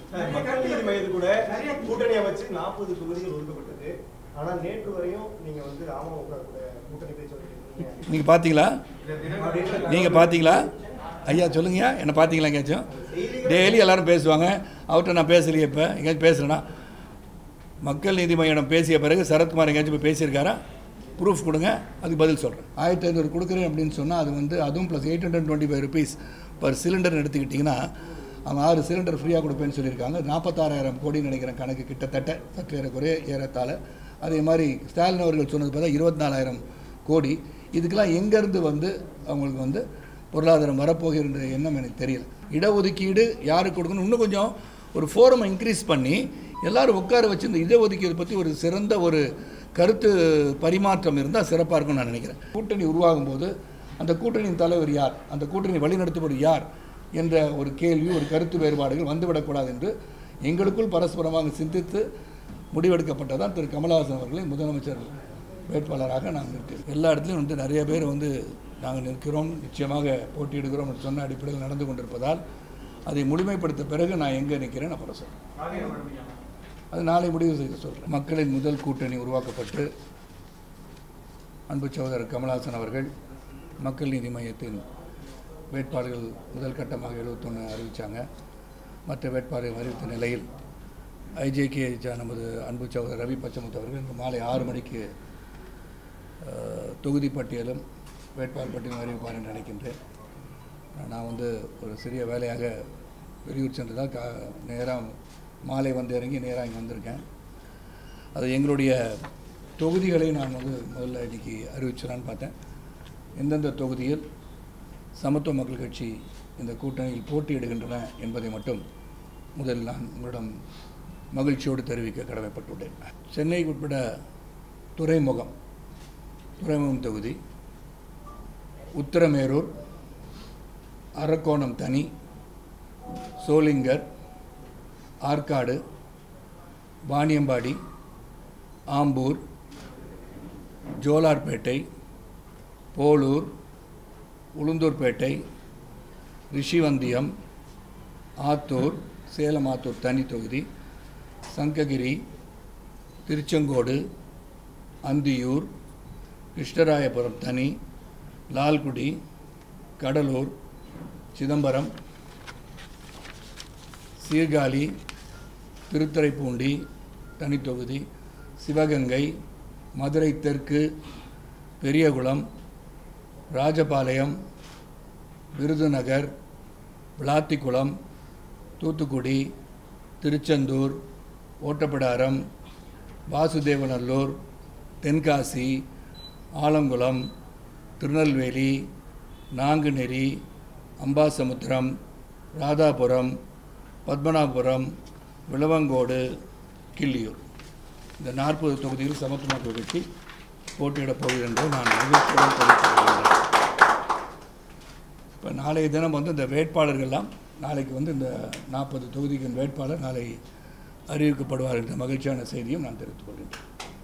மக்கள் நீதி மையத்து கூட கூட்டணி அமைச்சு நாற்பது தொகுதிகள் ஒதுக்கப்பட்டது ஆனா நேற்று வரையும் நீங்க வந்து அமமுக கூட கூட்டணி பேச்சு வந்துருக்கீங்க நீங்கள் பார்த்தீங்களா நீங்கள் பார்த்தீங்களா ஐயா சொல்லுங்கய்யா என்ன பார்த்தீங்களா எங்கேயாச்சும் டெய்லி எல்லாரும் பேசுவாங்க அவர்கிட்ட நான் பேசலையே இப்போ எங்கேயாச்சும் பேசுகிறேன்னா மக்கள் நீதி மையம் பேசிய பிறகு சரத்குமார் எங்கேயாச்சும் போய் பேசியிருக்காரா ப்ரூஃப் கொடுங்க அதுக்கு பதில் சொல்கிறேன் ஆயிரத்தி ஐநூறு கொடுக்குறேன் அப்படின்னு சொன்னால் அது வந்து அதுவும் plus eight hundred twenty five rupees per cylinder எடுத்துக்கிட்டிங்கன்னா அவங்க ஆறு சிலிண்டர் ஃப்ரீயாக கொடுப்பேன்னு சொல்லியிருக்காங்க நாற்பத்தாறாயிரம் கோடின்னு நினைக்கிறேன் கணக்கு கிட்டத்தட்ட சற்று குறைய ஏறத்தாழ அதே மாதிரி ஸ்டாலின் அவர்கள் சொன்னது பார்த்தா இருபத்தி நாலாயிரம் கோடி இதுக்கெல்லாம் எங்கேருந்து வந்து அவங்களுக்கு வந்து பொருளாதாரம் வரப்போகின்ற எண்ணம் எனக்கு தெரியல இடஒதுக்கீடு யாருக்கு கொடுக்கணும் இன்னும் கொஞ்சம் ஒரு ஃபோரம் இன்க்ரீஸ் பண்ணி எல்லாரும் உட்கார வச்சு இந்த இடஒதுக்கீடு பற்றி ஒரு சிறந்த ஒரு கருத்து பரிமாற்றம் இருந்தால் சிறப்பாக இருக்கும்னு நான் நினைக்கிறேன் கூட்டணி உருவாகும் போது அந்த கூட்டணியின் தலைவர் யார் அந்த கூட்டணி வழிநடத்துபவர் யார் என்ற ஒரு கேள்வி ஒரு கருத்து வேறுபாடுகள் வந்துவிடக்கூடாது என்று எங்களுக்குள் பரஸ்பரமாக சிந்தித்து முடிவெடுக்கப்பட்டதான் திரு கமலஹாசன் அவர்களை முதலமைச்சர் வேட்பாளராக நாங்கள் நிற்கிறோம் எல்லா இடத்துலையும் வந்து நிறைய பேர் வந்து நாங்கள் நிற்கிறோம் நிச்சயமாக போட்டியிடுகிறோம் என்று சொன்ன அடிப்படையில் நடந்து கொண்டிருப்பதால் அதை முழுமைப்படுத்த பிறகு நான் எங்கே நிற்கிறேன் அப்புறம் சொல்கிறேன் அது நாளை முடிவு செய்து சொல்கிறேன் மக்களின் முதல் கூட்டணி உருவாக்கப்பட்டு அன்பு சகோதரர் கமலஹாசன் அவர்கள் மக்கள் நீதி மையத்தின் வேட்பாளர்கள் முதல் கட்டமாக எழுபத்தொன்று அறிவித்தாங்க மற்ற வேட்பாளர்கள் அறிவித்த நிலையில் ஐஜேகே நமது அன்பு சகோதரர் ரவி பச்சமுத்து அவர்கள் இன்று மாலை ஆறு மணிக்கு அஹ், தொகுதி பட்டியலும் வேட்பாளர் பட்டியலும் அறிவிப்பார் என்று நினைக்கின்றேன் நான் வந்து ஒரு சிறிய வேலையாக வெளியூர் சென்றதால் கா நேராக மாலை வந்து இறங்கி நேராக இங்கே வந்திருக்கேன் அது எங்களுடைய தொகுதிகளை நான் வந்து முதல்ல இன்னைக்கு அறிவிச்சிடலான்னு பார்த்தேன் எந்தெந்த தொகுதியில் சமத்துவ மக்கள் கட்சி இந்த கூட்டணியில் போட்டியிடுகின்றன என்பதை மட்டும் முதலில் நான் உங்களிடம் மகிழ்ச்சியோடு தெரிவிக்க கடமைப்பட்டுள்ளேன் சென்னைக்கு உட்பட துறைமுகம் துறைமுகம் தொகுதி உத்தரமேரூர் அரக்கோணம் தனி சோளிங்கர் ஆற்காடு வாணியம்பாடி ஆம்பூர் ஜோலார்பேட்டை போலூர் உளுந்தூர்பேட்டை ரிஷிவந்தியம் ஆத்தூர் சேலம் ஆத்தூர் தனி தொகுதி சங்ககிரி திருச்செங்கோடு அந்தியூர் கிருஷ்ணராயபுரம் தனி லால்குடி கடலூர் சிதம்பரம் சீர்காழி திருத்துறைப்பூண்டி தனித்தொகுதி சிவகங்கை மதுரை தெற்கு பெரியகுளம் ராஜபாளையம் விருதுநகர் விளாத்திக்குளம் தூத்துக்குடி திருச்செந்தூர் ஓட்டப்பிடாரம் வாசுதேவநல்லூர் தென்காசி ஆலங்குளம் திருநெல்வேலி நாங்குநெறி அம்பாசமுத்திரம் ராதாபுரம் பத்மநாபபுரம் விளவங்கோடு கிள்ளியூர் இந்த நாற்பது தொகுதியில் சமத்துவ மக்கள் கட்சி போட்டியிடப் போகிறது என்று நான் மகிழ்ச்சியுடன் தெரிவித்துக் கொள்கிறேன் இப்போ நாளைய தினம் வந்து இந்த வேட்பாளர்கள்லாம் நாளைக்கு வந்து இந்த நாற்பது தொகுதிக்கு வேட்பாளர் நாளை அறிவிக்கப்படுவார் என்ற மகிழ்ச்சியான செய்தியும் நான் தெரிவித்துக் கொள்கின்றேன்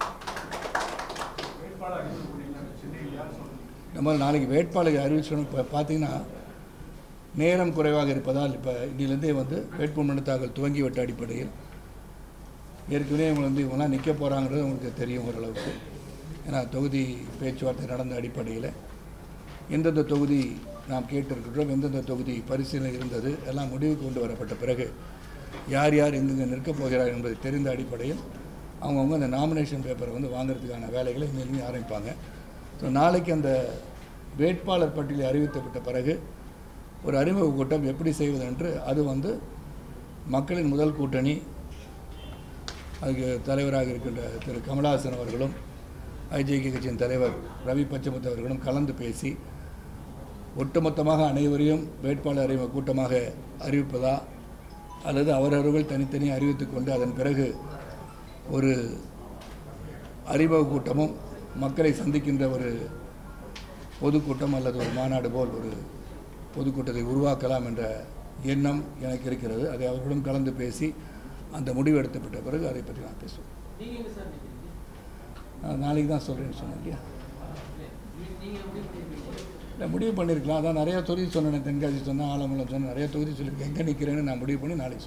நம்ம நாளைக்கு வேட்பாளர் அறிவிச்சோம் இப்போ பார்த்தீங்கன்னா நேரம் குறைவாக இருப்பதால் இப்போ இன்னிலிருந்தே வந்து வேட்புமனு தாக்கல் துவங்கிவிட்ட அடிப்படையில் ஏற்கனவே இவங்க வந்து இவங்களாம் நிற்க போகிறாங்கிறது உங்களுக்கு தெரியும் ஓரளவுக்கு ஏன்னா தொகுதி பேச்சுவார்த்தை நடந்த அடிப்படையில் எந்தெந்த தொகுதி நாம் கேட்டிருக்கிறோம் எந்தெந்த தொகுதி பரிசீலனை இருந்தது எல்லாம் முடிவுக்கு கொண்டு வரப்பட்ட பிறகு யார் யார் எங்கெங்கே நிற்கப் போகிறார் என்பதை தெரிந்த அடிப்படையில் அவங்கவுங்க அந்த நாமினேஷன் பேப்பரை வந்து வாங்குறதுக்கான வேலைகளை இனிமேல் ஆரம்பிப்பாங்க ஸோ நாளைக்கு அந்த வேட்பாளர் பட்டியலை அறிவிக்கப்பட்ட பிறகு ஒரு அறிமுக கூட்டம் எப்படி செய்வது என்று அது வந்து மக்களின் முதல் கூட்டணி அதுக்கு தலைவராக இருக்கின்ற திரு கமலஹாசன் அவர்களும் ஐஜேகே கட்சியின் தலைவர் ரவி பச்சமுத்து அவர்களும் கலந்து பேசி ஒட்டுமொத்தமாக அனைவரையும் வேட்பாளர் அறிமுக கூட்டமாக அறிவிப்பதா அல்லது அவரவர்கள் தனித்தனி அறிவித்துக் கொண்டு அதன் பிறகு ஒரு அறிமுக கூட்டமும் மக்களை சந்திக்கின்ற ஒரு பொதுக்கூட்டம் அல்லது ஒரு மாநாடு போல் ஒரு பொதுக்கூட்டத்தை உருவாக்கலாம் என்ற எண்ணம் எனக்கு இருக்கிறது அதை அவர்களும் கலந்து பேசி அந்த முடிவு எடுக்கப்பட்ட பிறகு அதை பற்றி நான் பேசுவேன் நீங்க எங்க சார் நிக்கிறீங்க நான் நாளைக்கு தான் சொல்கிறேன்னு சொன்னேன் இல்லையா நீ- நீங்க முடிவு பண்ணிருக்கீங்க இல்லை முடிவு பண்ணியிருக்கலாம் அதான் நிறைய தொகுதி சொன்னேன் தென்காசி சொன்னேன் ஆலங்குளம் சொன்னேன் நிறைய தொகுதி சொல்லியிருக்கேன் எங்கே நிற்கிறேன்னு நான் முடிவு பண்ணி நாளைக்கு சொல்கிறேன்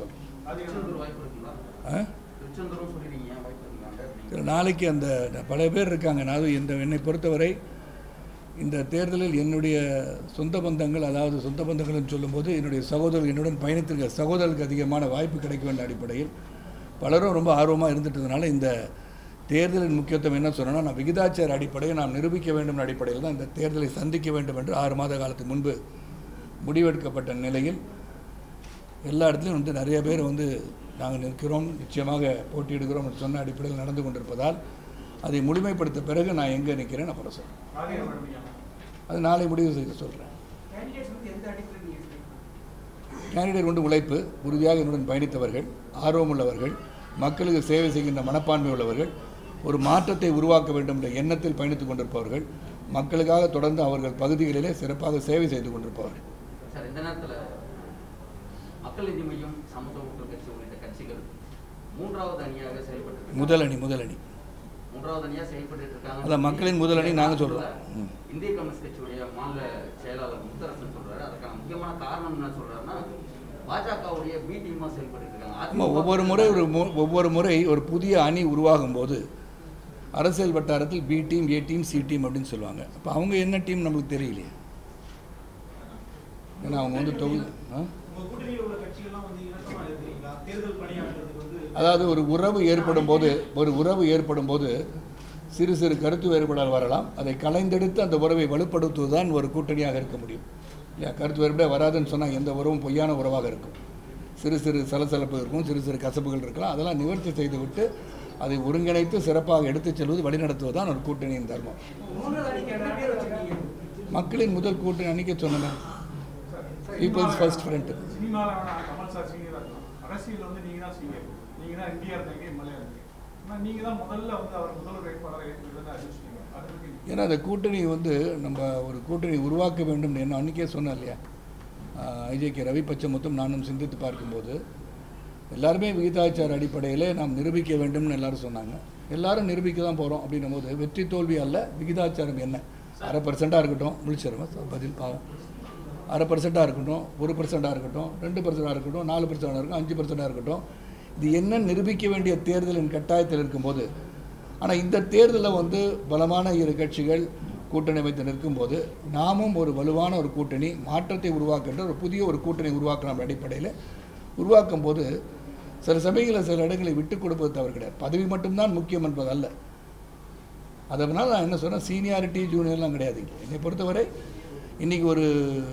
திருச்செந்தூர் வாய்ப்பு இருக்குங்களா ஆ? திருச்செந்தூரும் சொல்லிடுறீங்க வாய்ப்பு இருக்குங்களா சரி, நாளைக்கு அந்த பல பேர் இருக்காங்க நான் இந்த என்னை பொறுத்தவரை இந்த தேர்தலில் என்னுடைய சொந்த பந்தங்கள் அதாவது சொந்த பந்தங்கள்னு சொல்லும்போது என்னுடைய சகோதரர் என்னுடன் பயணித்திருக்க சகோதரருக்கு அதிகமான வாய்ப்பு கிடைக்க வேண்டிய அடிப்படையில் பலரும் ரொம்ப ஆர்வமாக இருந்துட்டதுனால இந்த தேர்தலின் முக்கியத்துவம் என்ன சொன்னோன்னா நான் விகிதாச்சார அடிப்படையில் நாம் நிரூபிக்க வேண்டும் என்ற அடிப்படையில் தான் இந்த தேர்தலை சந்திக்க வேண்டும் என்று ஆறு மாத காலத்துக்கு முன்பு முடிவெடுக்கப்பட்ட நிலையில் எல்லா இடத்துலையும் வந்து நிறைய பேர் வந்து நாங்கள் நிற்கிறோம் நிச்சயமாக போட்டியிடுகிறோம் என்று சொன்ன அடிப்படையில் நடந்து கொண்டிருப்பதால் அதை முழுமைப்படுத்த பிறகு நான் எங்கே நிற்கிறேன் அப்புறம் சொல்கிறேன் அது நாளை முடிவு செய்து சொல்கிறேன் கேண்டிடேட் வந்து உழைப்பு உறுதியாக என்னுடன் பயணித்தவர்கள் ஆர்வமுள்ளவர்கள் மக்களுக்கு சேவை செய்கின்ற மனப்பான்மை உள்ளவர்கள் ஒரு மாற்றத்தை உருவாக்க வேண்டும் என்ற எண்ணத்தில் பயணித்துக் கொண்டிருப்பவர்கள் மக்களுக்காக தொடர்ந்து அவர்கள் பகுதிகளிலே சிறப்பாக சேவை செய்து கொண்டிருப்பவர்கள் சார் இந்த நேரத்தில் மக்கள் நீதி மையம் சமத்துவ மக்கள் கட்சி உள்ளிட்ட கட்சிகள் மூன்றாவது அணியாக செயல்பட்டு முதல் அணி முதல் அணி மூன்றாவது அணியாக செயல்பட்டு இருக்காங்க அதான் மக்களின் முதல் அணி நாங்க சொல்றோம். ம். இந்திய கம்யூனிஸ்ட் கட்சியுடைய மாநில செயலாளர் முத்தரசன் சொல்றாரு அதுக்கான முக்கியமான காரணம் என்ன சொல்றாருன்னா பாஜகவுடைய பி டீமா செயல்பட்டு இருக்காங்க ஆமாம் ஒவ்வொரு முறை ஒரு மு- ஒவ்வொரு முறை ஒரு புதிய அணி உருவாகும் போது அரசியல் வட்டாரத்தில் B team A team C team அப்படின்னு சொல்லுவாங்க அப்போ அவங்க என்ன டீம் நம்மளுக்கு தெரியலையே ஏன்னா அவங்க வந்து தொகுதி ஆ? உங்க கூட்டணியில் உள்ள கட்சிகள்லாம் வந்து இணக்கமா இருக்கிறீங்களா தேர்தல் பணியாற்றுறதுக்கு வந்து அதாவது ஒரு உறவு ஏற்படும் போது ஒரு உறவு ஏற்படும் போது சிறு சிறு கருத்து வேறுபாடால் வரலாம் அதை கலைந்தெடுத்து அந்த உறவை வலுப்படுத்துவதுதான் ஒரு கூட்டணியாக இருக்க முடியும் இல்லையா கருத்து வேறுபாடே வராதுன்னு சொன்னால் எந்த உறவும் பொய்யான உறவாக இருக்கும் சிறு சிறு சலசலப்பு இருக்கும் சிறு சிறு கசப்புகள் இருக்கலாம் அதெல்லாம் நிவர்த்தி செய்துவிட்டு அதை ஒருங்கிணைத்து சிறப்பாக எடுத்துச் செல்வது வழிநடத்துவதுதான் ஒரு கூட்டணியின் தர்மம் மக்களின் முதல் கூட்டணி அன்னைக்கு சொன்னேன் பீப்புள்ஸ் ஃபர்ஸ்ட் ஃப்ரண்ட் சினிமாவில் வேணா கமல் சார் சீனியராக இருக்கலாம் அரசியல் வந்து நீங்கள் தான் சீனியர் நீங்கள் தான் இந்தியா இருந்தீங்க எம்எல்ஏ இருந்தீங்க ஆனால் நீங்கள் தான் முதல்ல வந்து அவர் முதல்வர் வேட்பாளரை ஏற்றுக்கிறத அறிவிச்சிட்டீங்க அதை பற்றி நீங்க ஏன்னா அந்த கூட்டணி வந்து நம்ம ஒரு கூட்டணி உருவாக்க வேண்டும் என்ன அன்றைக்கே சொன்னேன் இல்லையா ஐஜேகே ரவி பச்சமுத்தும் நானும் சிந்தித்து பார்க்கும்போது எல்லாருமே விகிதாச்சார அடிப்படையில் நாம் நிரூபிக்க வேண்டும்னு எல்லாரும் சொன்னாங்க எல்லாரும் நிரூபிக்க தான் போகிறோம் அப்படின்னும் போது வெற்றி தோல்வி அல்ல விகிதாச்சாரம் என்ன அரை பர்சண்ட்டாக இருக்கட்டும் முழிச்சிருவேன் பதில் பாவம் அரை பர்சண்ட்டாக இருக்கட்டும் ஒரு பர்சண்ட்டாக இருக்கட்டும் ரெண்டு பர்சண்ட்டாக இருக்கட்டும் நாலு பர்சண்டாக இருக்கட்டும் அஞ்சு பர்சண்ட்டாக இருக்கட்டும் இது என்ன நிரூபிக்க வேண்டிய தேர்தலின் கட்டாயத்தில் இருக்கும்போது ஆனால் இந்த தேர்தலில் வந்து பலமான இரு கட்சிகள் கூட்டணி வைத்து நிற்கும்போது நாமும் ஒரு வலுவான ஒரு கூட்டணி மாற்றத்தை உருவாக்குகின்ற ஒரு புதிய ஒரு கூட்டணி உருவாக்கலாம் அடிப்படையில் உருவாக்கும் போது சில சமயங்களில் சில இடங்களை விட்டு கொடுப்பது தவறு கிடையாது பதவி மட்டும்தான் முக்கியம் என்பது அல்ல அதனால் நான் என்ன சொன்னேன் சீனியாரிட்டி ஜூனியர்லாம் கிடையாது இங்க. என்னை பொறுத்தவரை இன்றைக்கி ஒரு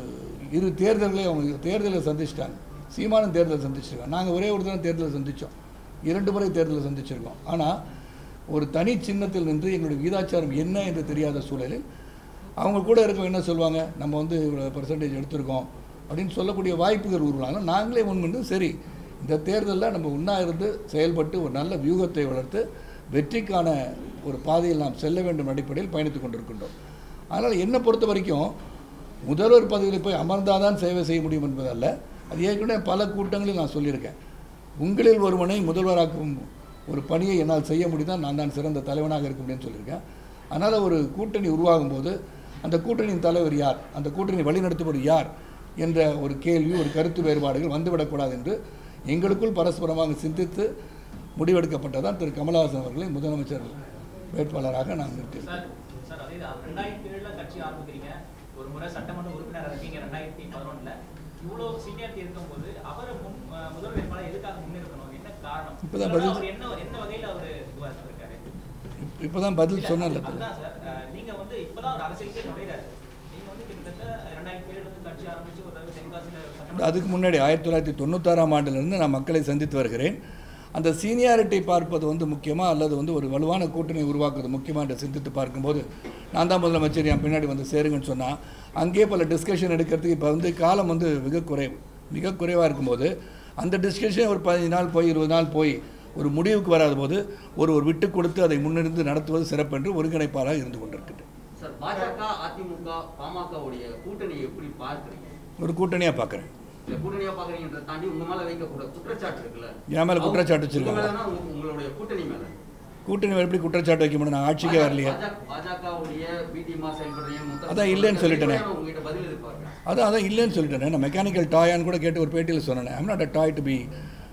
இரு தேர்தல்களை அவங்க தேர்தலை சந்திச்சிட்டாங்க சீமானும் தேர்தலை சந்திச்சிருக்காங்க நாங்கள் ஒரே ஒரு தடவை தேர்தலை சந்தித்தோம் இரண்டு முறை தேர்தலை சந்திச்சிருக்கோம் ஆனால் ஒரு தனி சின்னத்தில் நின்று எங்களுடைய விகிதாச்சாரம் என்ன என்று தெரியாத சூழலில் அவங்க கூட இருக்கவங்க என்ன சொல்லுவாங்க நம்ம வந்து இவ்வளோ பர்சன்டேஜ் எடுத்திருக்கோம் அப்படின்னு சொல்லக்கூடிய வாய்ப்புகள் உருவாங்க நாங்களே முன்வந்து சரி இந்த தேர்தலில் நம்ம ஒன்றா இருந்து செயல்பட்டு ஒரு நல்ல வியூகத்தை வளர்த்து வெற்றிக்கான ஒரு பாதையில் நாம் செல்ல வேண்டும் அடிப்படையில் பயணித்துக் கொண்டிருக்கின்றோம் அதனால் என்னை பொறுத்த வரைக்கும் முதல்வர் பதவியில் போய் அமர்ந்தாதான் சேவை செய்ய முடியும் என்பதல்ல அது ஏற்கனவே பல கூட்டங்களில் நான் சொல்லியிருக்கேன் உங்களில் ஒருவனை முதல்வராக்கும் ஒரு பணியை என்னால் செய்ய முடிந்தால் நான் தான் சிறந்த தலைவனாக இருக்க முடியும்னு சொல்லியிருக்கேன் அதனால் ஒரு கூட்டணி உருவாகும் போது அந்த கூட்டணியின் தலைவர் யார் அந்த கூட்டணி வழிநடத்துபவர் யார் என்ற ஒரு கேள்வி ஒரு கருத்து வேறுபாடுகள் வந்துவிடக்கூடாது என்று எங்களுக்குள் பரஸ்பரமாக சிந்தித்து முடிவெடுக்கப்பட்டதான் திரு கமலஹாசன் அவர்களை முதலமைச்சர் வேட்பாளராக நான் நிறுத்தியிருக்கேன் சார் சார் அதே தான் ரெண்டாயிரத்தி ஏழுல கட்சி ஆரம்பிக்கிறீங்க ஒரு முறை சட்டமன்ற உறுப்பினர் இருக்கீங்க ரெண்டாயிரத்தி பதினொன்றுல இவ்வளோ சீனியாரிட்டி இருக்கும்போது அவரை முன் அஹ், முதல் வேட்பாளர் எதுக்காக முன்னிறுத்தணும் என்ன காரணம் இப்பதான் இல்லைன்னா பதில் அவர் என்ன என்ன வகையில் அவர் இதுவாக இருக்காரு இப்போ தான் பதில் சொன்னேன்ல அதுதான் சார் அஹ், நீங்க வந்து இப்பதான் ஒரு அரசியலுக்கே நுழைறாரு நீங்க வந்து கிட்டத்தட்ட ரெண்டாயிரத்தி ஏழு வந்து கட்சி ஆரம்பிச்சு ஒரு தடவை தென்காசியில சட்டமன்ற அதுக்கு முன்னாடி ஆயிரத்தி தொள்ளாயிரத்தி தொண்ணூத்தாறாம் ஆண்டிலிருந்து நான் மக்களை சந்தித்து வருகிறேன் அந்த சீனியாரிட்டி பார்ப்பது வந்து முக்கியமா அல்லது வந்து ஒரு வலுவான கூட்டணி உருவாக்குறது முக்கியமா என்று சிந்தித்து பார்க்கும்போது நான் தான் முதலமைச்சர் என் பின்னாடி வந்து சேருங்கன்னு சொன்னால் அங்கேயே பல டிஸ்கஷன் எடுக்கிறதுக்கு இப்போ வந்து காலம் வந்து மிக குறைவு மிக குறைவாக இருக்கும்போது அந்த டிஸ்கஷன் ஒரு பதினஞ்சு நாள் போய் இருபது நாள் போய் ஒரு முடிவுக்கு வராத போது ஒரு ஒரு விட்டு கொடுத்து அதை முன்னிருந்து நடத்துவது சிறப்பு என்று ஒருங்கிணைப்பாளராக இருந்து கொண்டிருக்கிறது சார் பாஜக அதிமுக பாமகவுடைய கூட்டணியை எப்படி பார்க்குறீங்க ஒரு கூட்டணியாக பார்க்குறேன் இல்ல கூட்டணியா பாக்குறீங்கன்றத தாண்டி உங்க மேல வைக்கக்கூட குற்றச்சாட்டு இருக்குல்ல என் மேல குற்றச்சாட்டு உங்க வச்சிருக்காங்க. மேலனா உங்க- உங்களுடைய கூட்டணி மேல கூட்டணி எப்படி குற்றச்சாட்டு வைக்க முடியும் நான் ஆட்சிக்கே வரலையே பாஜகவுடைய பிடிமா செயல்படுறீங்க முத்தரசன் அதான் இல்லைன்னு சொல்லிட்டேனே. இப்படியான உங்ககிட்ட பதில் எதிர்பார்க்கிறேன் அதான் அதான் இல்லைன்னு சொல்லிட்டேன் நான் மெக்கானிக்கல் டாயான்னு கூட கேட்டு ஒரு பேட்டியில் சொன்னேன் I'm not a toy to be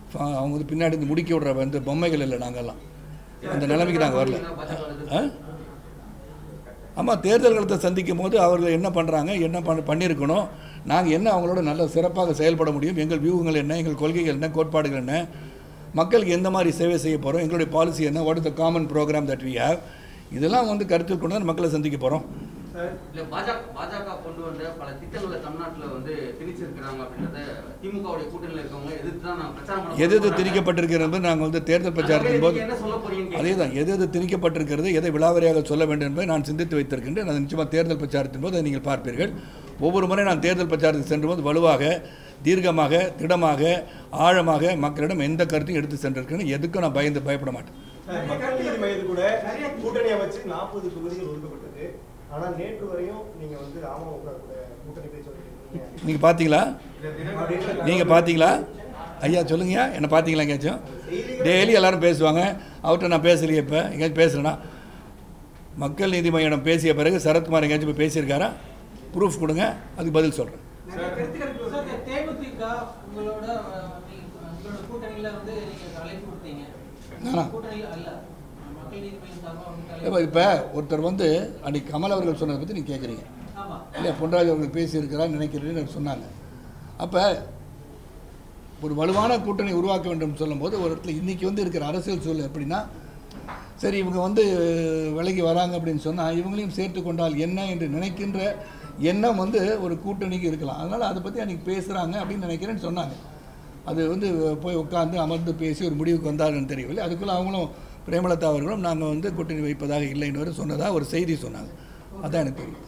ஃபா- அவங்க வந்து பின்னாடி இருந்து முடுக்கி விடுற வந்து பொம்மைகள் இல்லை நாங்கள்லாம் அந்த நிலைமைக்கு நாங்கள் வரல ஆ ஆமாம் தேர்தல் காலத்தை சந்திக்கும் போது அவர்கள் என்ன பண்ணுறாங்க என்ன பண்ண பண்ணியிருக்கணும் நாங்கள் என்ன அவங்களோட நல்ல சிறப்பாக செயல்பட முடியும் எங்கள் வியூகங்கள் என்ன எங்கள் கொள்கைகள் என்ன கோட்பாடுகள் என்ன மக்களுக்கு எந்த மாதிரி சேவை செய்ய போகிறோம் எங்களுடைய பாலிசி என்ன what is the common programme that we have இதெல்லாம் வந்து கருத்தில் கொண்டு தான் மக்களை சந்திக்க போகிறோம் சார் இல்ல பாஜக பாஜக கொண்டு வந்த பல திட்டங்களை தமிழ்நாட்டுல வந்து திணிச்சிருக்கிறாங்க அப்படின்றத திமுகவுடைய கூட்டணியில இருக்கவங்க எதிர்த்து தான் நான் பிரச்சாரம் பண்ண எது எது போறேன். திணிக்கப்பட்டிருக்கிறது நாங்கள் வந்து தேர்தல் பிரச்சாரத்தின் அதுக்கு போது நீங்க என்ன சொல்ல போறீங்கன்னு அதே தான் எது எது திணிக்கப்பட்டிருக்கிறது எதை விலாவரியாக சொல்ல வேண்டும் என்பதை நான் சிந்தித்து வைத்திருக்கின்றேன் அது நிச்சயமாக தேர்தல் பிரச்சாரத்தின் போது அதை நீங்கள் பார்ப்பீர்கள் ஒவ்வொரு முறை நான் தேர்தல் பிரச்சாரத்துக்கு சென்றும்போது வலுவாக தீர்க்கமாக திடமாக ஆழமாக மக்களிடம் எந்த கருத்தையும் எடுத்து சென்றிருக்கேன் எதுக்கும் நான் பயந்து பயப்பட மாட்டேன் சார், மக்கள் நீதி மையத்து கூட கூட்டணியை வச்சு நாற்பது தொகுதிகள் ஒதுக்கப்பட்டது ஆனா நேற்று வரையும் நீங்க வந்து அமமுக கூட கூட்டணி பேச்சு வந்துருக்கீங்க நீங்கள் பார்த்தீங்களா நீங்கள் பார்த்தீங்களா ஐயா சொல்லுங்கய்யா என்ன பார்த்தீங்களா எங்கேயாச்சும் டெய்லி எல்லாரும் பேசுவாங்க அவர்கிட்ட நான் பேசலையே இப்போ எங்கேயாச்சும் பேசுகிறேன்னா மக்கள் நீதி மையம் பேசிய பிறகு சரத்குமார் எங்கேயாச்சும் போய் பேசியிருக்காரா ப்ரூஃப் கொடுங்க அதுக்கு பதில் சொல்கிறேன் சார், தேமுதிக உங்களோட அஹ், நீங்க- உங்களோட கூட்டணியில வந்து நீங்க அழைப்பு கொடுத்தீங்க நானா? கூட்டணியில அல்ல மக்கள் நீதி மையம் சார்பா வந்து இப்போ அழைப்பு- இப்போ ஒருத்தர் வந்து அன்னைக்கு கமல் அவர்கள் சொன்னதை பற்றி நீங்கள் கேட்குறீங்க ஆமா இல்லையா பொன்ராஜ் அவர்கள் பேசியிருக்கிறார் நினைக்கிறேன்னு சொன்னாங்க அப்போ ஒரு வலுவான கூட்டணி உருவாக்க வேண்டும் சொல்லும்போது ஒரு இடத்துல இன்றைக்கி வந்து இருக்கிற அரசியல் சூழல் எப்படின்னா சரி இவங்க வந்து விலகி வராங்க அப்படின்னு சொன்னால் இவங்களையும் சேர்த்து கொண்டால் என்ன என்று நினைக்கின்ற எண்ணம் வந்து ஒரு கூட்டணிக்கு இருக்கலாம் அதனால் அதை பற்றி அன்றைக்கி பேசுகிறாங்க அப்படின்னு நினைக்கிறேன்னு சொன்னாங்க அது வந்து போய் உட்காந்து அமர்ந்து பேசி ஒரு முடிவுக்கு வந்தாங்கன்னு தெரியவில்லை அதுக்குள்ளே அவங்களும் பிரேமலதா அவர்களும் நாங்கள் வந்து கூட்டணி வைப்பதாக இல்லைன்னு வரை சொன்னதாக ஒரு செய்தி சொன்னாங்க அதான் எனக்கு தெரியும்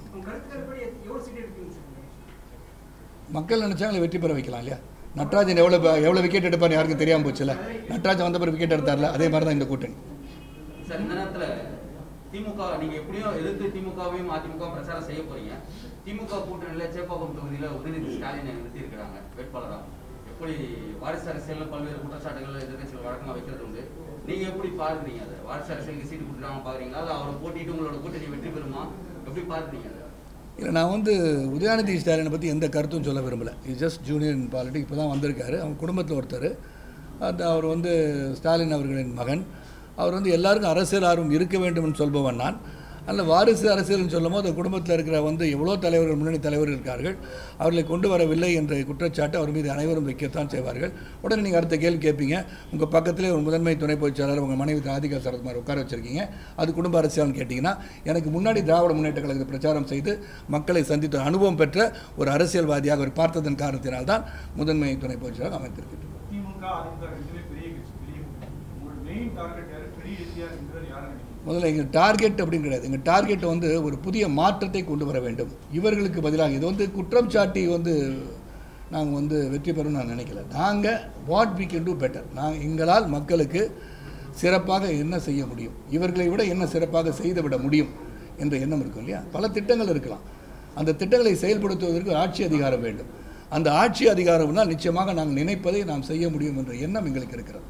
மக்கள் நினைச்சாங்களே வெற்றி பெற வைக்கலாம் இல்லையா நட்ராஜன் எவ்வளோ எவ்வளோ விக்கெட் எடுப்பார் யாருக்கும் தெரியாமல் போச்சுல நட்ராஜன் வந்த பிறகு விக்கெட் எடுத்தார்ல அதே மாதிரி தான் இந்த கூட்டணி சார் இந்த நேரத்துல திமுக நீங்க எப்படியும் எதிர்த்து திமுகவையும் அதிமுக பிரச்சாரம் செய்ய போறீங்க திமுக கூட்டணியில சேப்பாக்கம் தொகுதியில உதயநிதி ஸ்டாலினை நிறுத்தி இருக்கிறாங்க வேட்பாளரா எப்படி வாரிசு அரசியல்ல பல்வேறு குற்றச்சாட்டுகள் எதிர்க்கட்சிகள் வழக்கமா வைக்கிறது உண்டு நீங்க எப்படி பாக்குறீங்க அதை வாரிசு அரசியலுக்கு சீட்டு கொடுத்துட்டாங்க பாக்குறீங்களா இல்ல அவரை போட்டிட்டு உங்களோட கூட்டணி வெற்றி பெறுமா எப்படி பாக்குறீங்க அதை இல்லை நான் வந்து உதயாநிதி ஸ்டாலினை பற்றி எந்த கருத்தும் சொல்ல விரும்பலை is just junior in politic இப்போ தான் வந்திருக்காரு அவங்க குடும்பத்தில் ஒருத்தர் அந்த அவர் வந்து ஸ்டாலின் அவர்களின் மகன் அவர் வந்து எல்லாருக்கும் அரசியல் ஆர்வம் இருக்க வேண்டும்னு சொல்பவன் நான் அதில் வாரிசு அரசியல்னு சொல்லும்போது அந்த குடும்பத்தில் இருக்கிற வந்து எவ்வளோ தலைவர்கள் முன்னணி தலைவர்கள் இருக்கார்கள் அவர்களை கொண்டு வரவில்லை என்ற குற்றச்சாட்டு அவர் மீது அனைவரும் வைக்கத்தான் செய்வார்கள் உடனே நீங்கள் அடுத்த கேள்வி கேட்பீங்க உங்கள் பக்கத்திலே ஒரு முதன்மை துணை பொதுச் செயலாளர் உங்கள் மனைவி ராதிகா சரத்குமார் உட்கார வச்சிருக்கீங்க அது குடும்ப அரசியல்னு கேட்டிங்கன்னா எனக்கு முன்னாடி திராவிட முன்னேற்ற கழகத்தை பிரச்சாரம் செய்து மக்களை சந்தித்த அனுபவம் பெற்ற ஒரு அரசியல்வாதியாக அவர் பார்த்ததன் காரணத்தினால்தான் முதன்மை துணை பொதுச் செயலாளர் அமைத்திருக்கிறார் திமுக அதிமுக ரெண்டுமே பெரிய கட்சி பெரிய கூட்டணி. உங்களோட மெயின் டார்கெட் யாரு பெரிய எதிரியா இருக்கிறது யாரை நினைக்கிறீங்க முதல்ல எங்கள் டார்கெட் அப்படின்னு கிடையாது எங்கள் டார்கெட் வந்து ஒரு புதிய மாற்றத்தை கொண்டு வர வேண்டும் இவர்களுக்கு பதிலாக இது வந்து குற்றம் சாட்டி வந்து நாங்கள் வந்து வெற்றி பெறணும்னு நான் நினைக்கல நாங்கள் what we can do better நாங்கள் எங்களால் மக்களுக்கு சிறப்பாக என்ன செய்ய முடியும் இவர்களை விட என்ன சிறப்பாக செய்து விட முடியும் என்ற எண்ணம் இருக்கும் இல்லையா பல திட்டங்கள் இருக்கலாம் அந்த திட்டங்களை செயல்படுத்துவதற்கு ஆட்சி அதிகாரம் வேண்டும் அந்த ஆட்சி அதிகாரம்னால் நிச்சயமாக நாங்கள் நினைப்பதை நாம் செய்ய முடியும் என்ற எண்ணம் எங்களுக்கு இருக்கிறது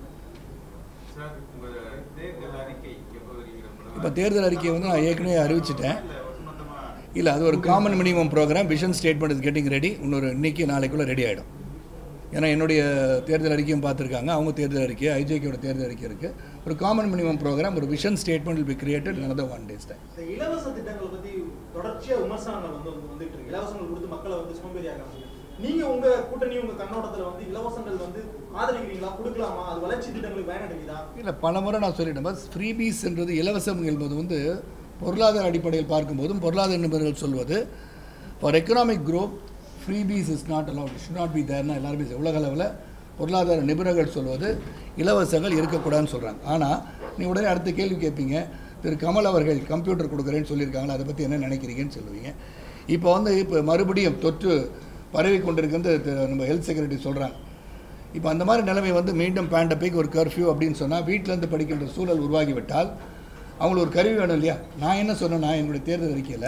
சார் உங்க தேர்தல் அறிக்கை எப்போ வருகிறது இப்போ தேர்தல் அறிக்கையை வந்து நான் ஏற்கனவே அறிவிச்சிட்டேன் இல்ல ஒட்டுமொத்தமா இல்லை அது ஒரு common minimum programme vision statement is getting ready இன்னொரு இன்னைக்கு நாளைக்குள்ளே ரெடி ஆகிடும் ஏன்னா என்னுடைய தேர்தல் அறிக்கையும் பார்த்துருக்காங்க அவங்க தேர்தல் அறிக்கை ஐஜேகேயோட தேர்தல் அறிக்கை இருக்குது ஒரு காமன் மினிமம் ப்ரோக்ராம் ஒரு vision statement will be created in another one days time இந்த இலவச திட்டங்களை பத்தி தொடர்ச்சியா விமர்சனங்கள் வந்து வந்து வந்துட்டு இருக்கு இலவசங்கள் கொடுத்து மக்களை வந்து சோம்பேறியாக்காங்க நீங்க உங்க கூட்டணி உங்க கண்ணோட்டத்துல வந்து இலவசங்கள் வந்து ஆதரிக்கிறீங்களா கொடுக்கலாமா அது வளர்ச்சி திட்டங்களுக்கு பயனடைக்குதா இல்லை பல முறை நான் சொல்லிட்டேன் பஸ் ஃப்ரீபீஸ்ன்றது இலவசம் என்பது வந்து பொருளாதார அடிப்படையில் பார்க்கும்போதும் பொருளாதார நிபுணர்கள் சொல்வது for economic growth freebies is not allowed should not be தேர்னா எல்லாருமே சொல்ல- உலக அளவில் பொருளாதார நிபுணர்கள் சொல்வது இலவசங்கள் இருக்கக்கூடாதுன்னு சொல்கிறாங்க ஆனால் நீ உடனே அடுத்த கேள்வி கேட்பீங்க திரு கமல் அவர்கள் கம்ப்யூட்டர் கொடுக்குறேன்னு சொல்லியிருக்காங்களா அதை பற்றி என்ன நினைக்கிறீங்கன்னு சொல்லுவீங்க இப்போ வந்து இப்போ மறுபடியும் தொற்று பரவி கொண்டிருக்கிறது திரு- நம்ம ஹெல்த் செக்ரட்டரி சொல்கிறாங்க இப்போ அந்த மாதிரி நிலைமை வந்து மீண்டும் பேண்டபிக் ஒரு கர்ஃப்யூ அப்படின்னு சொன்னால் வீட்டிலேருந்து படிக்கின்ற சூழல் உருவாகிவிட்டால் அவங்களுக்கு ஒரு கருவி வேணும் இல்லையா நான் என்ன சொன்னேன்னா என்னுடைய தேர்தல் அறிக்கையில்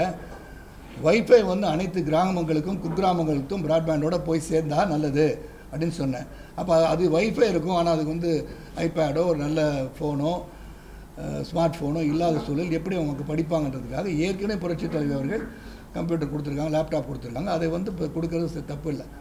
வைஃபை வந்து அனைத்து கிராமங்களுக்கும் குக்கிராமங்களுக்கும் பிராட்பேண்டோட போய் சேர்ந்தா நல்லது அப்படின்னு சொன்னேன் அப்போ அது வைஃபை இருக்கும் ஆனால் அதுக்கு வந்து ஐபேடோ ஒரு நல்ல ஃபோனோ ஸ்மார்ட் ஃபோனோ இல்லாத சூழல் எப்படி அவங்க படிப்பாங்கன்றதுக்காக ஏற்கனவே புரட்சித் தலைவர் அவர்கள் கம்ப்யூட்டர் கொடுத்துருக்காங்க லேப்டாப் கொடுத்துருக்காங்க அதை வந்து இப்போ கொடுக்கறது தப்பு இல்லை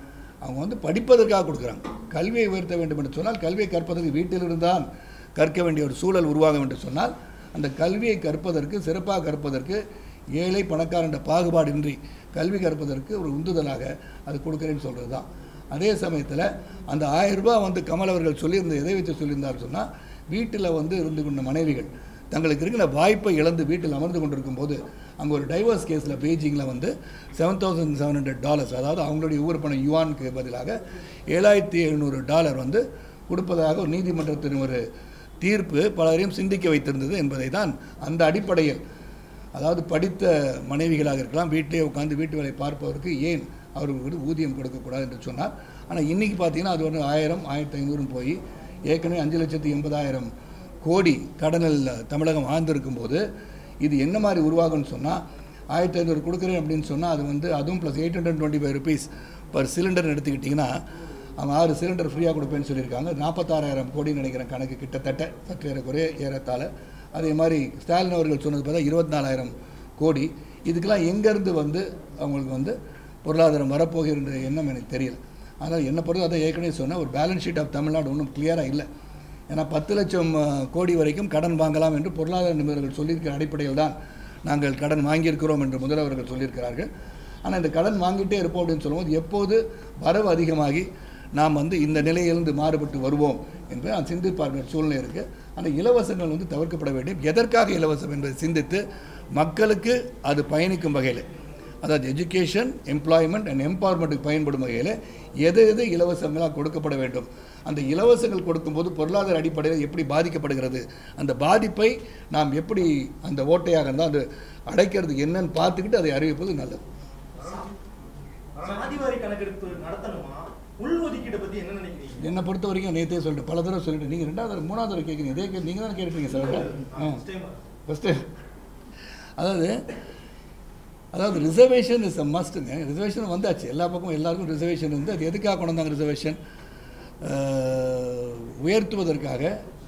அவங்க வந்து படிப்பதற்காக கொடுக்குறாங்க கல்வியை உயர்த்த வேண்டும் என்று சொன்னால் கல்வியை கற்பதற்கு வீட்டிலிருந்தான் கற்க வேண்டிய ஒரு சூழல் உருவாகும் என்று சொன்னால் அந்த கல்வியை கற்பதற்கு சிறப்பாக கற்பதற்கு ஏழை பணக்காரன் என்ற பாகுபாடின்றி கல்வி கற்பதற்கு ஒரு உந்துதலாக அது கொடுக்குறேன்னு சொல்கிறது தான் அதே சமயத்தில் அந்த ஆயிரம் ரூபாய் வந்து கமல் அவர்கள் சொல்லியிருந்த எதை வச்சு சொல்லியிருந்தார் சொன்னால் வீட்டில் வந்து இருந்து கொண்ட மனைவிகள் தங்களுக்கு இருக்கிற வாய்ப்பை இழந்து வீட்டில் அமர்ந்து கொண்டிருக்கும் போது அங்கே ஒரு டைவர்ஸ் கேஸில் பெய்ஜிங்கில் வந்து seven thousand seven hundred dollars அதாவது அவங்களுடைய ஊர் பணம் யுவானுக்கு பதிலாக ஏழாயிரத்தி எழுநூறு டாலர் வந்து கொடுப்பதாக ஒரு நீதிமன்றத்தின் ஒரு தீர்ப்பு பலரையும் சிந்திக்க வைத்திருந்தது என்பதை தான் அந்த அடிப்படையில் அதாவது படித்த மனைவிகளாக இருக்கலாம் வீட்டிலே உட்காந்து வீட்டு வேலை பார்ப்பவருக்கு ஏன் அவர்களுக்கு வந்து ஊதியம் கொடுக்கக்கூடாது என்று சொன்னார் ஆனால் இன்றைக்கி பார்த்தீங்கன்னா அது வந்து ஆயிரம் ஆயிரத்தி ஐநூறும் போய் ஏற்கனவே அஞ்சு லட்சத்தி எண்பதாயிரம் கோடி கடனில் தமிழகம் ஆழ்ந்திருக்கும் போது இது என்ன மாதிரி உருவாகும்னு சொன்னால் ஆயிரத்தி ஐநூறு கொடுக்குறேன் அப்படின்னு சொன்னால் அது வந்து அதுவும் plus eight hundred twenty five rupees per cylinder எடுத்துக்கிட்டிங்கன்னா அவங்க ஆறு சிலிண்டர் ஃப்ரீயாக கொடுப்பேன்னு சொல்லியிருக்காங்க நாற்பத்தாறாயிரம் கோடின்னு நினைக்கிறேன் கணக்கு கிட்டத்தட்ட சற்று ஏறக்குறைய ஏறத்தாழ அதே மாதிரி ஸ்டாலின் அவர்கள் சொன்னது பார்த்தா இருபத்தி நாலாயிரம் கோடி இதுக்கெல்லாம் எங்கேருந்து வந்து அவங்களுக்கு வந்து பொருளாதாரம் வரப்போகிற எண்ணம் எனக்கு தெரியல ஆனால் என்னை பொறுத்த அதை ஏற்கனவே சொன்னேன் ஒரு பேலன்ஸ் ஷீட் ஆஃப் தமிழ்நாடு ஒன்றும் கிளியராக இல்லை ஏன்னா பத்து லட்சம் அஹ், கோடி வரைக்கும் கடன் வாங்கலாம் என்று பொருளாதார நிபுணர்கள் சொல்லியிருக்கிற அடிப்படையில் தான் நாங்கள் கடன் வாங்கியிருக்கிறோம் என்று முதல்வர்கள் சொல்லியிருக்கிறார்கள் ஆனால் இந்த கடன் வாங்கிட்டே இருப்போம் அப்படின்னு சொல்லும்போது எப்போது வரவு அதிகமாகி நாம் வந்து இந்த நிலையிலிருந்து மாறுபட்டு வருவோம் என்று நான் சிந்திப்பார்கள் சூழ்நிலை இருக்குது ஆனால் இலவசங்கள் வந்து தவிர்க்கப்பட வேண்டும் எதற்காக இலவசம் என்பதை சிந்தித்து மக்களுக்கு அது பயணிக்கும் வகையில் அதாவது எஜுகேஷன் எம்ப்ளாய்மெண்ட் அண்ட் எம்பவர்மெண்ட்டுக்கு பயன்படும் வகையில் எது எது இலவசங்களாக கொடுக்கப்பட வேண்டும் அந்த இலவசங்கள் கொடுக்கும்போது பொருளாதார அடிப்படையில் எப்படி பாதிக்கப்படுகிறது அந்த பாதிப்பை நாம் எப்படி அந்த ஓட்டையாக இருந்தால் அது அடைக்கிறது என்னன்னு பார்த்துக்கிட்டு அதை அறிவிப்பது நல்லது சாதிவாரி கணக்கெடுப்பு நடத்தணுமா உள்ஒதுக்கீடு பத்தி என்ன நினைக்கிறீங்க என்னை பொறுத்த வரைக்கும் நேற்றே சொல்லிட்டு பல தடவை சொல்லிட்டு நீங்கள் ரெண்டாவது தடவை, மூணாவது தடவை கேட்குறீங்க இதே கே நீங்கள் தான் கேட்டுருக்கீங்க சார் ஆ First time. ஃபஸ்ட்டு அதாவது அதாவது ரிசர்வேஷன் இஸ் அ மஸ்ட்டுங்க ரிசர்வேஷன் வந்தாச்சு எல்லா பக்கமும் எல்லாருக்கும் ரிசர்வேஷன் வந்து அது எதுக்காக கொண்டு வந்தாங்க ரிசர்வேஷன் உயர்த்துவதற்காக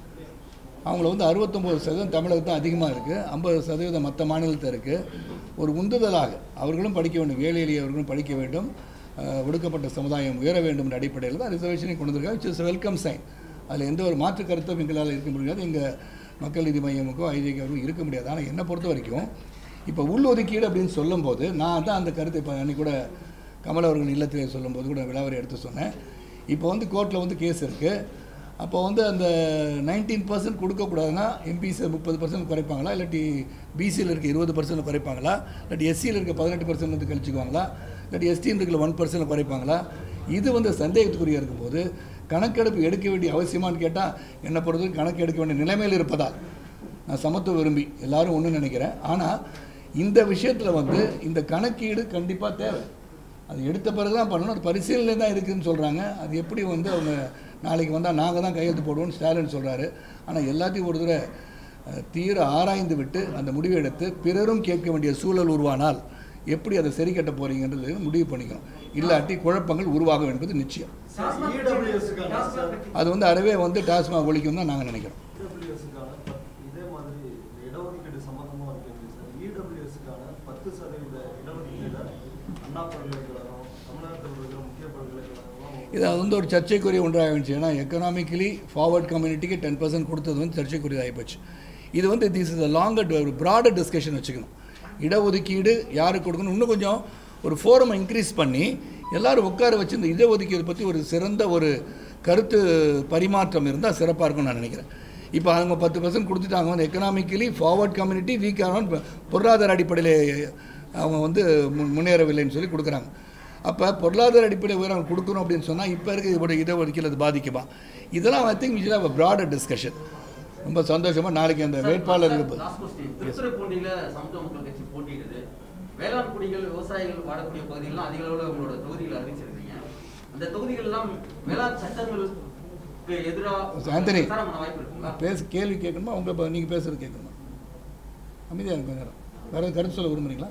அவங்கள வந்து அறுபத்தொம்போது சதவீதம் தமிழகத்தில் அதிகமாக இருக்குது ஐம்பது சதவீதம் மற்ற மாநிலத்தில் இருக்குது ஒரு உந்துதலாக அவர்களும் படிக்க வேண்டும் ஏழை எளியவர்களும் படிக்க வேண்டும் அஹ், ஒடுக்கப்பட்ட சமுதாயம் உயர வேண்டும் என்ற அடிப்படையில் தான் ரிசர்வேஷனை கொண்டு வந்திருக்காங்க இட்ஸ் வெல்கம் சைன் அதில் எந்த ஒரு மாற்று கருத்தும் எங்களால் இருக்க முடியாது எங்கள் மக்கள் நீதி மையமுக்கோ ஐஜேகோ இருக்க முடியாது ஆனால் என்னை பொறுத்த வரைக்கும் இப்போ உள்ஒதுக்கீடு அப்படின்னு சொல்லும்போது நான் தான் அந்த கருத்தை இப்போ அன்றைக்கி கூட கமல் அவர்கள் இல்லத்திலே சொல்லும்போது கூட விழாவரை எடுத்து சொன்னேன் இப்போ வந்து கோர்ட்டில் வந்து கேஸ் இருக்குது அப்போ வந்து அந்த நைன்டீன் பர்சன்ட் கொடுக்கக்கூடாதுன்னா எம்பிசி முப்பது பர்சன்ட் குறைப்பாங்களா இல்லாட்டி பிசியில் இருக்க இருபது பர்சன்ட் குறைப்பாங்களா இல்லாட்டி எஸ்சியில் இருக்க பதினெட்டு பர்சன்ட் வந்து கழிச்சுக்குவாங்களா இல்லாட்டி எஸ்டின்னு இருக்கிற ஒன் பர்சன்ட் குறைப்பாங்களா இது வந்து சந்தேகத்துக்குரிய இருக்கும்போது கணக்கெடுப்பு எடுக்க வேண்டிய அவசியமான்னு கேட்டால் என்னை பொறுத்தவரைக்கும் கணக்கு எடுக்க வேண்டிய நிலைமையில் இருப்பதால் நான் சமத்துவ விரும்பி எல்லாரும் ஒன்று நினைக்கிறேன் ஆனால் இந்த விஷயத்தில் வந்து இந்த கணக்கீடு கண்டிப்பாக தேவை அது எடுத்த பிறகு தான் பண்ணணும் அது பரிசீலனை தான் இருக்குதுன்னு சொல்கிறாங்க அது எப்படி வந்து அவங்க நாளைக்கு வந்தால் நாங்கள் தான் கையெழுத்து போடுவோம்னு ஸ்டாலின் சொல்கிறாரு ஆனால் எல்லாத்தையும் ஒரு தடவை அஹ், தீர ஆராய்ந்து விட்டு அந்த முடிவை எடுத்து பிறரும் கேட்க வேண்டிய சூழல் உருவானால் எப்படி அதை சரி கட்ட போகிறீங்கன்றது முடிவு பண்ணிக்கணும் இல்லாட்டி குழப்பங்கள் உருவாகும் என்பது நிச்சயம் இடபிள்யூஎஸ்க்கான அது வந்து அறவே வந்து டாஸ்மாக் ஒழிக்கும் தான் நாங்கள் நினைக்கிறோம் இடபிள்யூஎஸ்க்கான இதே மாதிரி இந்த இடஒதுக்கீடு சம்பந்தமா இருக்கு சார் இடபிள்யூஎஸ்க்கான பத்து சதவீத இடஒதுக்கீடு அண்ணா பல்கலைக்கழகம் தமிழ்நாட்டில் இருக்கிற முக்கிய பல்கலைக்கழகம் இது அது வந்து ஒரு சர்ச்சைக்குரிய ஒன்றாக இருந்துச்சு ஏன்னா எக்கனாமிக்கலி ஃபார்வர்ட் கம்யூனிட்டிக்கு டென் பர்சன்ட் கொடுத்தது வந்து சர்ச்சைக்குரியதாகி போச்சு இது வந்து திஸ் இஸ் அ லாங்கர் ஒரு ப்ராடர் டிஸ்கஷன் வச்சுக்கணும் இடஒதுக்கீடு யாருக்கு கொடுக்கணும் இன்னும் கொஞ்சம் ஒரு ஃபோரம் இன்க்ரீஸ் பண்ணி எல்லாரும் உட்கார வச்சு இந்த இடஒதுக்கீடு பற்றி ஒரு சிறந்த ஒரு கருத்து பரிமாற்றம் இருந்தால் சிறப்பாக இருக்கும்னு நான் நினைக்கிறேன் இப்போ அவங்க பத்து பர்சன்ட் கொடுத்துட்டாங்க வந்து எக்கனாமிக்கலி ஃபார்வர்ட் கம்யூனிட்டி வீக்கான பொருளாதார அடிப்படையில் அவங்க வந்து மு- முன்னேறவில்லைன்னு சொல்லி கொடுக்குறாங்க அப்போ பொருளாதார அடிப்படையில் உயரம் கொடுக்கணும் அப்படின்னு சொன்னால் இப்போ இருக்க இதோட இதை ஒதுக்கீடு அது பாதிக்குமா இதெல்லாம் I think Vijay have broader discussion ரொம்ப சந்தோஷமாக நாளைக்கு அந்த வேட்பாளர் இருப்பு லாஸ்ட் கொஸ்டின் திருத்துறைப்பூண்டியில சமத்துவ மக்கள் கட்சி போட்டியிடுது வேளாண் குடிகள் விவசாயிகள் வாழக்கூடிய பகுதிகள்லாம் அதிக அளவில் உங்களோட தொகுதிகள் அறிவிச்சிருக்கீங்க அந்த தொகுதிகள்லாம் வேளாண் சட்டங்களுக்கு எதிராக ஆந்தனி. பிரச்சாரம் பண்ண வாய்ப்பு இருக்குங்களா பேச கேள்வி கேட்கணுமா உங்கள் நீங்கள் பேசுறது கேட்கணுமா அமைதியாக இருக்கும் நேரம் வேறு கருத்து சொல்ல விரும்புறீங்களா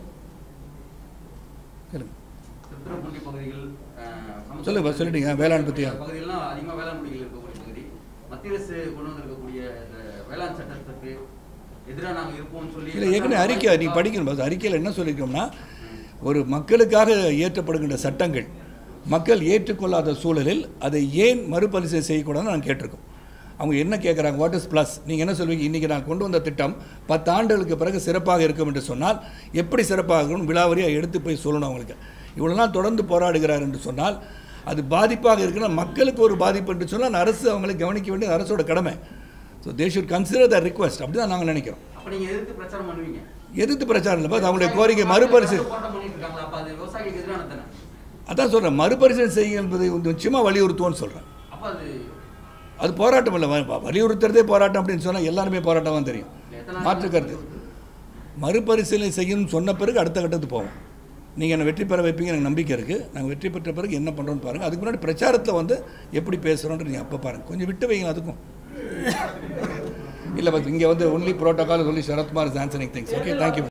கேளுங்க திருத்துறைப்பூண்டி பகுதிகள் அஹ், சமத்துவ சொல்லுங்க, மக்கள் சொல்லிட்டீங்க. வேளாண் பத்தியா? பகுதிகள்லாம் அதிகமாக வேளாண் குடிகள் இருக்கக்கூடிய பகுதி மத்திய அரசு கொண்டு வந்திருக்கக்கூடிய இந்த வேளாண் சட்டத்துக்கு எதிராக நாங்கள் இருப்போம்னு சொல்லி இல்லை ஏற்கனவே அறிக்கை நீ படிக்கணும் பாஸ் அறிக்கையில் என்ன சொல்லியிருக்கோம்னா ஒரு மக்களுக்காக இயற்றப்படுகின்ற சட்டங்கள் மக்கள் ஏற்றுக்கொள்ளாத சூழலில் அதை ஏன் மறுபரிசீலனை செய்யக்கூடாதுன்னு நாங்கள் கேட்டிருக்கோம் அவங்க என்ன கேட்குறாங்க வாட் இஸ் ப்ளஸ் நீங்கள் என்ன சொல்வீங்க இன்றைக்கி நான் கொண்டு வந்த திட்டம் பத்து ஆண்டுகளுக்கு பிறகு சிறப்பாக இருக்கும் என்று சொன்னால் எப்படி சிறப்பாக இருக்கணும் விழாவரியாக எடுத்து போய் சொல்லணும் அவங்களுக்கு இவ்வளோ நாள் தொடர்ந்து போராடுகிறார் என்று சொன்னால் அது பாதிப்பாக இருக்குன்னா மக்களுக்கு ஒரு பாதிப்பு என்று சொன்னால் அரசு அவங்களை கவனிக்க வேண்டியது அரசோட கடமை so they should consider the request அப்படி தான் நாங்கள் நினைக்கிறோம் அப்ப நீங்க எதிர்த்து பிரச்சாரம் பண்ணுவீங்க எதிர்த்து பிரச்சாரம் இல்லை அது அவங்களுடைய கோரிக்கை மறுபரிசீலனை போராட்டம் பண்ணிட்டு இருக்காங்களா அப்ப அது விவசாயிகளுக்கு எதிரான தானே அதான் சொல்கிறேன் மறுபரிசீலனை செய்ய என்பதை நிச்சயமாக வலியுறுத்துவோன்னு சொல்கிறேன் அப்ப அது அது போராட்டம் இல்லை வ- வலியுறுத்துறதே போராட்டம் அப்படின்னு சொன்னால் எல்லாருமே போராட்டமாக தெரியும் எத்தனை நாள் மாற்று கருத்து மறுபரிசீலனை செய்யணும்னு சொன்ன பிறகு அடுத்த கட்டத்துக்கு போவோம் நீங்கள் என்னை வெற்றி பெற வைப்பீங்க எனக்கு நம்பிக்கை இருக்குது நாங்கள் வெற்றி பெற்ற பிறகு என்ன பண்ணுறோன்னு பாருங்கள் அதுக்கு முன்னாடி பிரச்சாரத்தில் வந்து எப்படி பேசுகிறோன்ட்டு நீங்கள் அப்போ பாருங்கள் கொஞ்சம் விட்டு வைங்க அதுக்கும் இல்லை பட் இங்கே வந்து ஒன்லி ப்ரோட்டோகால் சொல்லி Sarathkumar is answering things okay thank you